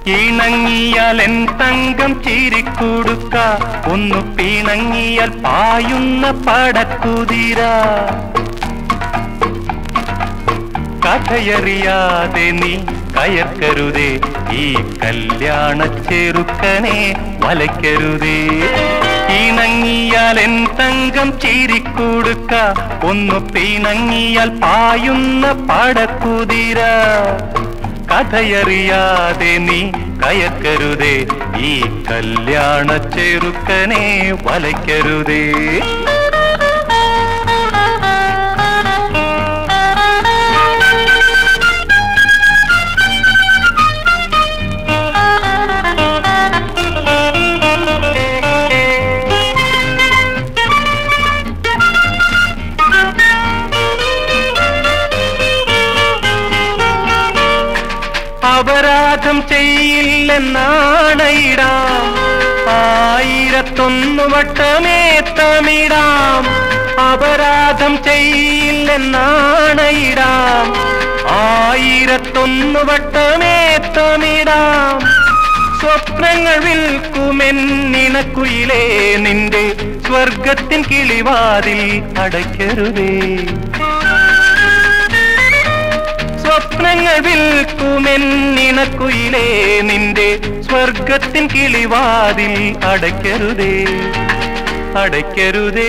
ഇണങ്ങിയാൽ N തങ്കം ചിരിക്കൊടുക്ക ഒന്നു പിണങ്ങിയാൽ പായുന്ന പടക്കുതിര കഥയറിയാതെ നീ കയർക്കരുതേ ഈ കല്യാണ ചെറുക്കനെ വലയ്ക്കരുതേ ഇണങ്ങിയാൽ എൻ തങ്കം ചിരിക്കൊടുക്ക ഒന്നു പിണങ്ങിയാൽ പായുന്ന പടക്കുതിര കഥയറിയാതെ നീ കയക്കരുതേ ഈ കല്യാണ ചെറുക്കനെ വലയ്ക്കരുതേ അപരാധം ചെയ്യില്ലെന്നാണയിടാം ആയിരത്തൊന്നു വട്ടമേ തമിടാം അപരാധം ചെയ്യില്ലെന്നാണയിടാം ആയിരത്തൊന്നു വട്ടമേ തമിടാം സ്വപ്നങ്ങൾ വിൽക്കുമെന്നിണക്കുയിലേ നിന്റെ സ്വർഗത്തിൻ കിളിവാതിൽ അടയ്ക്കരുതേ സ്വപ്നങ്ങൾ വിൽക്കുമെന്നിണക്കുയിലേ നിന്റെ സ്വർഗത്തിൻ കിളിവാതിൽ അടയ്ക്കരുതേ അടയ്ക്കരുതേ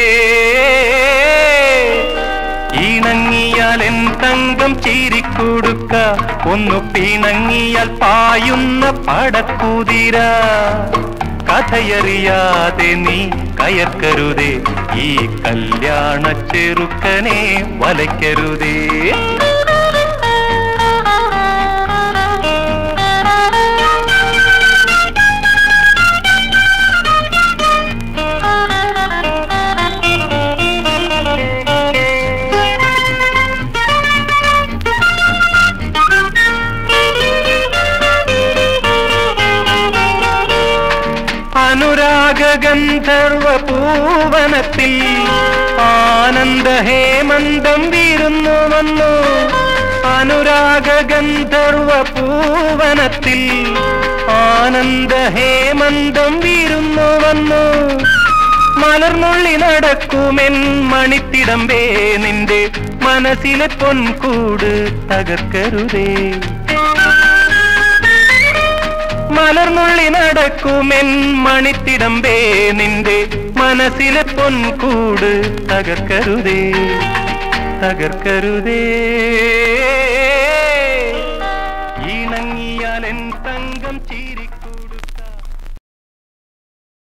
ഇണങ്ങിയാൽ എൻ തങ്കം ചിരിക്കൊടുക്ക ഒന്നു പിണങ്ങിയാൽ പായുന്ന പടക്കുതിര കഥയറിയാതെ നീ കയർക്കരുതേ ഈ കല്യാണ ചെറുക്കനെ വലയ്ക്കരുതേ അനുരാഗ ഗന്ധർവ പൂവനത്തിൽ ആനന്ദ ഹേമന്തം വീരുന്നു വന്നു അനുരാഗ ഗന്ധർവ പൂവനത്തിൽ ആനന്ദ ഹേമന്തം വീരുന്നു വന്നു മലർന്നുള്ളി നടക്കുമെൻ മണിത്തിടമ്പേ നിന്റെ മനസ്സിലെ പൊൻകൂട് തകർക്കരുതേ മലർന്നുള്ളി നടക്കുമെൻ മണിത്തിടമ്പേ നിന്റെ മനസ്സിലെ പൊൻകൂട് തകർക്കരുതേ തകർക്കരുതേ ഇണങ്ങിയാൽ എൻ തങ്കം ചിരിക്കും